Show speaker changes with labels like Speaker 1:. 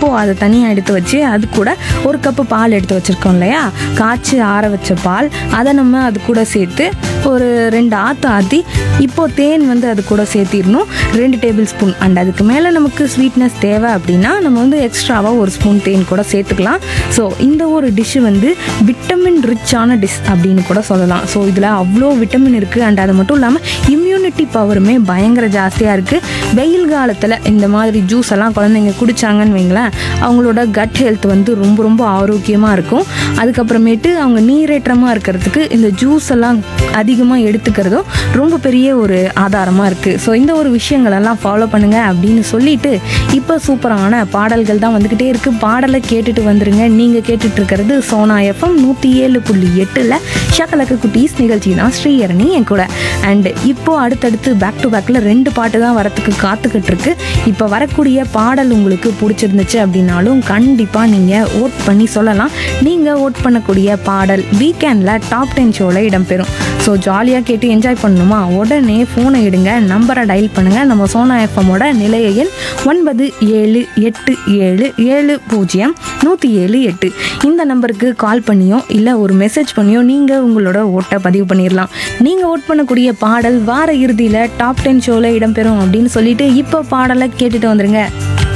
Speaker 1: இப்போது அதை தனியாக எடுத்து வச்சு அது கூட ஒரு கப்பு பால் எடுத்து வச்சுருக்கோம் இல்லையா காய்ச்சி ஆற வச்ச பால் அதை நம்ம அது கூட சேர்த்து ஒரு ரெண்டு ஆற்று ஆற்றி இப்போது தேன் வந்து அது கூட சேர்த்திடணும் ரெண்டு டேபிள் ஸ்பூன் அண்ட் அதுக்கு மேலே நமக்கு ஸ்வீட்னஸ் தேவை அப்படின்னா நம்ம வந்து எக்ஸ்ட்ராவாக ஒரு ஸ்பூன் தேன் கூட சேர்த்துக்கலாம் ஸோ இந்த ஒரு டிஷ்ஷு வந்து விட்டமின் ரிச்சான டிஷ் அப்படின்னு கூட சொல்லலாம் ஸோ இதில் அவ்வளோ விட்டமின் இருக்குது அண்ட் அது மட்டும் இல்லாமல் இம்யூனிட்டி பவருமே பயங்கர ஜாஸ்தியாக இருக்குது வெயில் காலத்தில் இந்த மாதிரி ஜூஸ் எல்லாம் குழந்தைங்க குடிச்சாங்கன்னு வைங்களேன் அவங்களோட கட் ஹெல்த் வந்து ரொம்ப ரொம்ப ஆரோக்கியமாக இருக்கும் அதுக்கப்புறமேட்டு அவங்க நீரேற்றமாக இருக்கிறதுக்கு இந்த ஜூஸ் எல்லாம் அதிகமாக எடுத்துக்கிறதும் ரொம்ப பெரிய ஒரு ஆதாரமாக இருக்குது ஸோ இந்த ஒரு விஷயங்களெல்லாம் ஃபாலோ பண்ணுங்கள் அப்படின்னு சொல்லிட்டு இப்போ சூப்பரான பாடல்கள் தான் வந்துக்கிட்டே இருக்குது பாடலை கேட்டுட்டு வந்துருங்க நீங்கள் கேட்டுட்டு இருக்கிறது சோனா எஃப்எம் நூற்றி ஏழு புள்ளி எட்டில் ஷக்கலக்கு குட்டீஸ் நிகழ்ச்சி தான் ஸ்ரீயரணி என் கூட அண்ட் இப்போ அடுத்தடுத்து பேக் டு பேக்கில் ரெண்டு பாட்டு தான் வரத்துக்கு காத்துக்கிட்டு இருக்கு இப்போ வரக்கூடிய பாடல் உங்களுக்கு பிடிச்சிருந்துச்சு அப்படின்னாலும் கண்டிப்பாக நீங்கள் ஓட் பண்ணி சொல்லலாம் நீங்கள் ஓட் பண்ணக்கூடிய பாடல் வீக்கெண்டில் டாப் டென் ஷோவில் இடம்பெறும் ஸோ ஜாலியாக கேட்டு என்ஜாய் பண்ணணுமா உடனே ஃபோனை எடுங்க நம்பரை டயல் பண்ணுங்கள் நம்ம சோனா எஃப்எம்மோட நிலைய எண் ஒன்பது ஏழு எட்டு ஏழு ஏழு பூஜ்ஜியம் நூற்றி ஏழு எட்டு இந்த நம்பருக்கு கால் பண்ணியோ இல்லை ஒரு மெசேஜ் பண்ணியோ நீங்கள் உங்களோட ஓட்டை பதிவு பண்ணிடலாம் நீங்கள் ஓட் பண்ணக்கூடிய பாடல் வார இறுதியில் டாப் டென் ஷோவில் இடம்பெறும் அப்படின்னு சொல்லிட்டு இப்போ பாடலை கேட்டுட்டு வந்துருங்க